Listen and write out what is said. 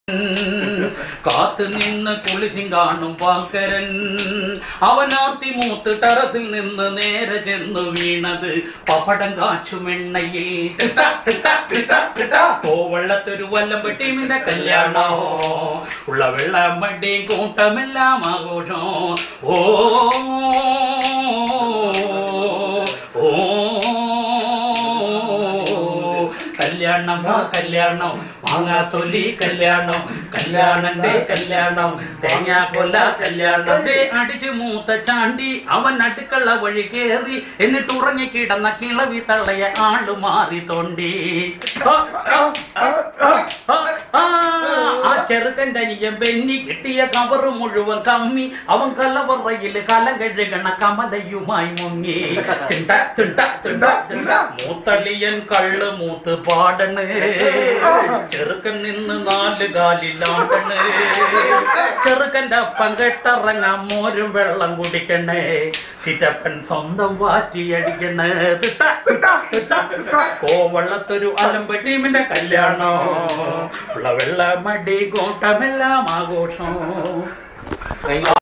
കാത്തു നിന്ന് കുളിസിം കാണും പാക്കരൻ അവനാത്തി മൂത്ത് ടെറസിൽ നിന്ന് നേരെ ചെന്ന് വീണത് പപ്പടം കാച്ചുമെണ്ണയിൽ കോവള്ളത്തൊരു വല്ലം ടീമിന്റെ കല്യാണോ ഉള്ള വെള്ളം വണ്ടിയും കൂട്ടമെല്ലാം ആഘോഷം ഓ ഓ കല്യാണം ആ കല്യാണം മാങ്ങാത്തൊലി കല്യാണം കല്യാണന്റെ കല്യാണം തേങ്ങാ കൊല്ല കല്യാണം ദേ അടിച്ചു മൂത്ത ചാണ്ടി അവൻ അടുക്കള വഴി കേറി എന്നിട്ട് ഉറങ്ങി കിടന്ന കിളവി തള്ളയ ആള് മാറി തോണ്ടി ആ, ആ, ആ, ആ, ആ, ആ. ആ ചെറുക്കൻ്റെ അനിയൻ ബെന്നി കിട്ടിയ കവറ് മുഴുവൻ കമ്മി അവൻ കലവറയിൽ കല കഴുകണ കമലയുമായി മുങ്ങി തിണ്ട തിണ്ട തിണ്ട തിണ്ട മൂത്തളിയൻ കള്ള് മൂത്ത് പാടണ് ചെറുക്കൻ നിന്ന് നാല് കാലിലാടണ് ചെറുക്കൻ്റെ അപ്പം കെട്ടിറങ്ങാൻ മോരും വെള്ളം കുടിക്കണേ ചിറ്റപ്പൻ സ്വന്തം വാറ്റിയടിക്കണേ തിട്ട തിട്ട തിട്ട കോവള്ളത്തൊരു അലമ്പ് ടീമിന്റെ കല്യാണോ ഉള്ള വെള്ള മടി കൂട്ടമെല്ലാം ആഘോഷം